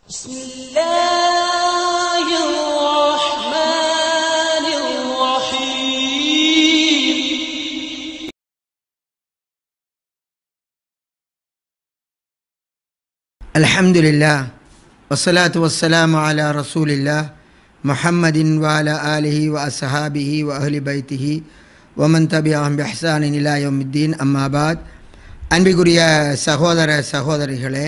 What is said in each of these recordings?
بسم الله الرحمن الرحيم الحمد لله والصلاة والسلام على رسول الله محمد وعلى آله وأصحابه وأهل بيته ومن تبعهم بإحسان إلى يوم الدين أما بعد அன்பிற்குரிய சகோதர சகோதரிகளே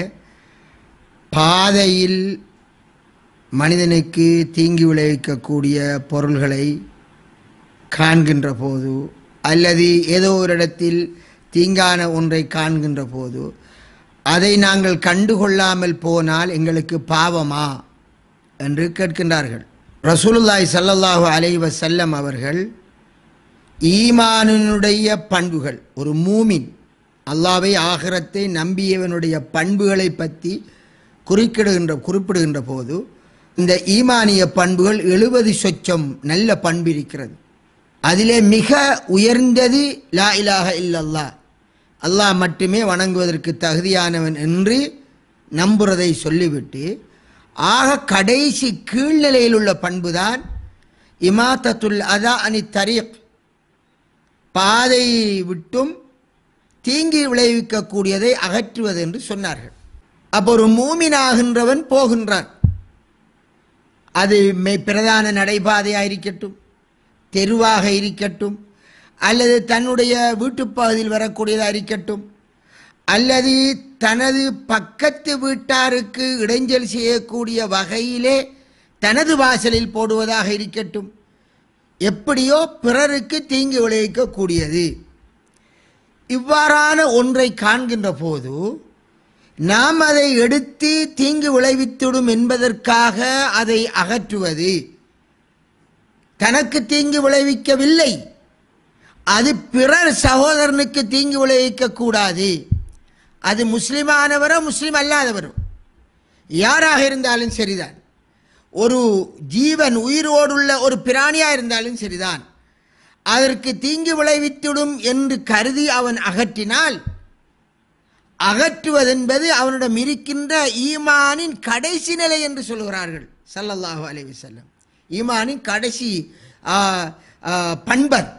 பாதையில் மனிதனுக்கு தீங்கி விளைவிக்கக்கூடிய பொருள்களை காண்கின்ற போது அல்லது ஏதோ ஒரு இடத்தில் தீங்கான ஒன்றை காண்கின்ற போது அதை நாங்கள் கண்டுகொள்ளாமல் போனால் எங்களுக்கு பாவமா என்று கேட்கின்றார்கள் ரசூலுல்லாஹி ஸல்லல்லாஹு அலைஹி வஸல்லம் அவர்கள் ஈமானினுடைய பண்புகள் ஒரு மூமின் அல்லாவை ஆகிரத்தை நம்பியவனுடைய பண்புகளை பற்றி குறிக்கிடுகின்ற குறிப்பிடுகின்ற போது இந்த ஈமானிய பண்புகள் எழுபது சொச்சம் நல்ல பண்பு இருக்கிறது அதிலே மிக உயர்ந்தது லா இலாஹ இல்லல்லா அல்லாஹ் மட்டுமே வணங்குவதற்கு தகுதியானவன் என்று நம்புறதை சொல்லிவிட்டு ஆக கடைசி கீழ்நிலையில் உள்ள பண்புதான் இமாத்தத்துல் அதா அனி தரீக் பாதை விட்டும் தீங்கி விளைவிக்கக்கூடியதை அகற்றுவது என்று சொன்னார்கள் அப்போ ஒரு மூமினாகின்றவன் போகின்றான் அது மெய் பிரதான நடைபாதையாக இருக்கட்டும் தெருவாக இருக்கட்டும் அல்லது தன்னுடைய வீட்டுப்பகுதியில் வரக்கூடியதாக இருக்கட்டும் அல்லது தனது பக்கத்து வீட்டாருக்கு இடைஞ்சல் செய்யக்கூடிய வகையிலே தனது வாசலில் போடுவதாக இருக்கட்டும் எப்படியோ பிறருக்கு தீங்கு விளைவிக்கக்கூடியது இவ்வாறான ஒன்றை காண்கின்ற போது நாம் அதை எடுத்து தீங்கு விளைவித்துடும் என்பதற்காக அதை அகற்றுவது தனக்கு தீங்கு விளைவிக்கவில்லை அது பிறர் சகோதரனுக்கு தீங்கு விளைவிக்க கூடாது அது முஸ்லிமானவரோ முஸ்லிம் அல்லாதவரோ யாராக இருந்தாலும் சரிதான் ஒரு ஜீவன் உயிரோடுள்ள ஒரு பிராணியாக இருந்தாலும் சரிதான் அதற்கு தீங்கு விளைவித்துடும் என்று கருதி அவன் அகற்றினால் அகற்றுவதென்பது அவனிடம் இருக்கின்ற ஈமானின் கடைசி நிலை என்று சொல்கிறார்கள் சல்லல்லாஹு அலைஹி வஸல்லம் ஈமானின் கடைசி ஆ, ஆ, பண்பர்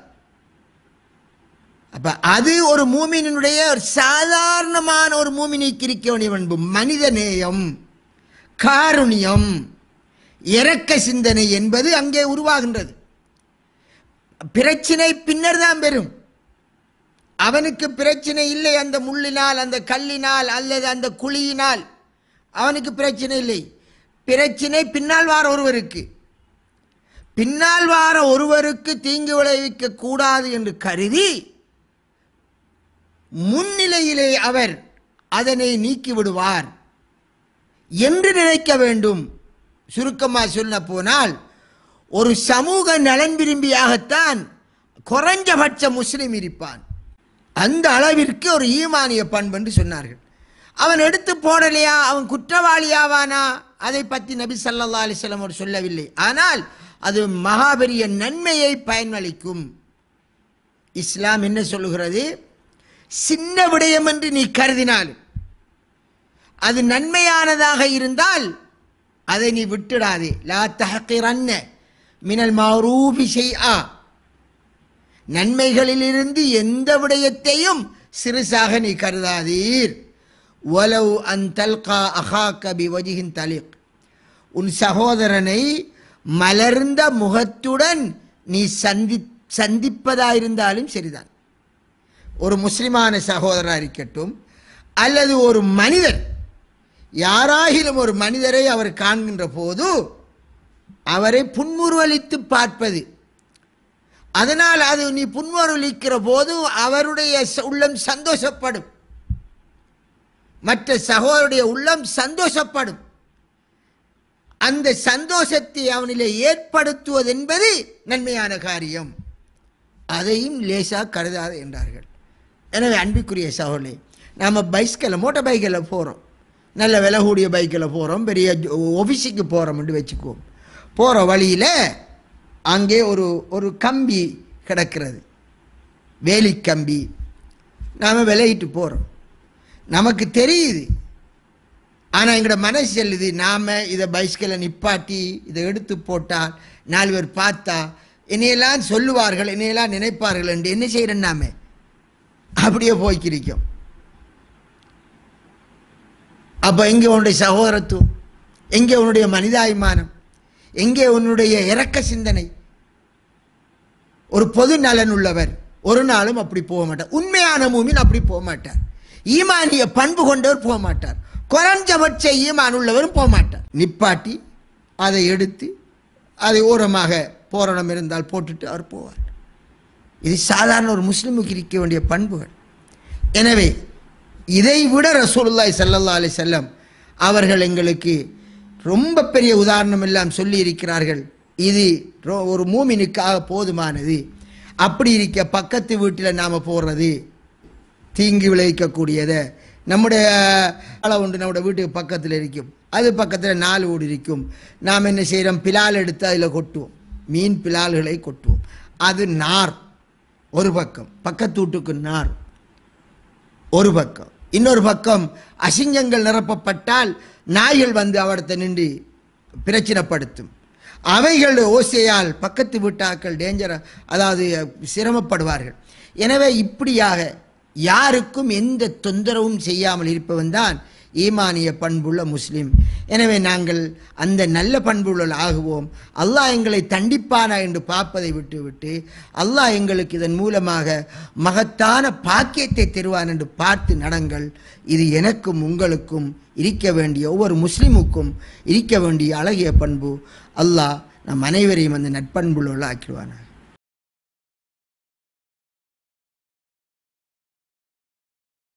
அப்ப அது ஒரு மூமினுடைய ஒரு சாதாரணமான ஒரு மூமினிக்கு இருக்க வேண்டிய பண்பு மனித நேயம் காருண்யம் இரக்க சிந்தனை என்பது அங்கே உருவாகின்றது பிரச்சினை பின்னர் தான் பெறும் அவனுக்கு பிரச்சனை இல்லை அந்த முள்ளினால் அந்த கல்லினால் அல்லது அந்த குழியினால் அவனுக்கு பிரச்சனை இல்லை பிரச்சினை பின்னால் வார ஒருவருக்கு பின்னால் வார ஒருவருக்கு தீங்கு விளைவிக்க கூடாது என்று கருதி முன்னிலையிலே அவர் அதனை நீக்கி விடுவார் என்று நினைக்க வேண்டும் சுருக்கமாக சொல்ல போனால் ஒரு சமூக நலன் விரும்பியாகத்தான் குறைஞ்சபட்ச முஸ்லிம் இருப்பான் அந்த அளவிற்கு ஒரு ஈமானிய பண்பு என்று சொன்னார்கள் அவன் எடுத்து போடலையா அவன் குற்றவாளியாவானா அதை பற்றி நபி ஸல்லல்லாஹு அலைஹி வஸல்லம் அவர் சொல்லவில்லை ஆனால் அது மகாபெரிய நன்மையை பயனளிக்கும் இஸ்லாம் என்ன சொல்லுகிறது சின்ன விடயம் என்று நீ கருதினாலும் அது நன்மையானதாக இருந்தால் அதை நீ விட்டுடாதே லா தஹக்கிரன்ன மினல் மௌரூபி ஷைஆ நன்மைகளிலிருந்து எந்த விடயத்தையும் சிறுசாக நீ கருதாதீர் ஒலவ் அன் தல்கா அஹாக்க பி வஜிஹின் தலிக் உன் சகோதரனை மலர்ந்த முகத்துடன் நீ சந்தி சந்திப்பதாயிருந்தாலும் சரிதான் ஒரு முஸ்லிமான சகோதரராக இருக்கட்டும் அல்லது ஒரு மனிதர் யாராகிலும் ஒரு மனிதரை அவர் காண்கின்ற போது அவரை புன்முறுவலித்து பார்ப்பது அதனால் அது நீ புன்முறுவலிக்கிற போது அவருடைய ச- உள்ளம் சந்தோஷப்படும் மற்ற சகோதரருடைய உள்ளம் சந்தோஷப்படும் அந்த சந்தோஷத்தை அவனிலே ஏற்படுத்துவது என்பது நன்மையான காரியம் அதையும் லேசாக கருதாது என்றார்கள் எனவே அன்பிற்குரிய சகோதரே நாம் பைஸ்கில் மோட்டார் பைக்கில் போகிறோம் நல்ல விலை கூடிய பைக்கில் போகிறோம் பெரிய ஆஃபீஸுக்கு போகிறோம்னு வச்சுக்குவோம் போகிற வழியில் அங்கே ஒரு ஒரு கம்பி கிடக்கிறது வேலி கம்பி நாம் விலையிட்டு போகிறோம் நமக்கு தெரியுது ஆனால் எங்களோட மனசு செல்லுது நாம் இதை பைஸ்கிளை நிப்பாட்டி இதை எடுத்து போட்டால் நாலு பேர் பார்த்தா என்னையெல்லாம் சொல்லுவார்கள் என்னையெல்லாம் நினைப்பார்கள் என்று என்ன செய்கிறேன் நாம அப்படியே போய்க்கிரிக்கும் அப்போ எங்கே உன்னுடைய சகோதரத்துவம் எங்கே உன்னுடைய மனிதாபிமானம் எங்கே உன்னுடைய இரக்க சிந்தனை ஒரு பொது நலன் உள்ளவர் ஒரு நாளும் அப்படி போக மாட்டார் உண்மையான மூமின் அப்படி போக மாட்டார் ஈமானிய பண்பு கொண்டவர் போக மாட்டார் குறைஞ்சபட்ச ஈமான் உள்ளவரும் போக மாட்டார் நிப்பாட்டி அதை எடுத்து அதை ஓரமாக போரணம் இருந்தால் போட்டுட்டு அவர் போவார் இது சாதாரண ஒரு முஸ்லிமுக்கு இருக்க வேண்டிய பண்புகள் எனவே இதை விட ரசூலுல்லாய் ஸல்லல்லாஹு அலைஹி செல்லம் அவர்கள் எங்களுக்கு ரொம்ப பெரிய உதாரணம் எல்லாம் சொல்லி இருக்கிறார்கள் இது ரொ- ஒரு மூமினுக்காக போதுமானது அப்படி இருக்க பக்கத்து வீட்டில் நாம் போடுறது தீங்கு விளைவிக்கக்கூடியதை நம்முடைய அளவு உண்டு நம்முடைய வீட்டுக்கு பக்கத்தில் இருக்கும் அது பக்கத்தில் நாலு வீடு இருக்கும் நாம் என்ன செய்கிறோம் பிலால் எடுத்து அதில் கொட்டுவோம் மீன் பிலால்களை கொட்டுவோம் அது நார் ஒரு பக்கம் பக்கத்து வீட்டுக்கு நார் ஒரு பக்கம் இன்னொரு பக்கம் அசிங்கங்கள் நிரப்பப்பட்டால் நாய்கள் வந்து அவடத்தை நின்று பிரச்சனைப்படுத்தும் அவைகள் ஓசையால் பக்கத்து வீட்டாக்கள் டேஞ்சர் அதாவது சிரமப்படுவார்கள் எனவே இப்படியாக யாருக்கும் எந்த தொந்தரவும் செய்யாமல் இருப்பவன் தான் ஈமானிய பண்புள்ள முஸ்லிம் எனவே நாங்கள் அந்த நல்ல பண்புள்ள ஆகுவோம் அல்லாஹ் எங்களை தண்டிப்பானா என்று பார்ப்பதை விட்டுவிட்டு அல்லாஹ் எங்களுக்கு இதன் மூலமாக மகத்தான பாக்கியத்தை தருவான் என்று பார்த்து நடங்கள் இது எனக்கும் உங்களுக்கும் இருக்க வேண்டிய ஒவ்வொரு முஸ்லிமுக்கும் இருக்க வேண்டிய அழகிய பண்பு அல்லாஹ் நம் அனைவரையும் அந்த நட்பண்புள்ள ஆக்கிடுவானாக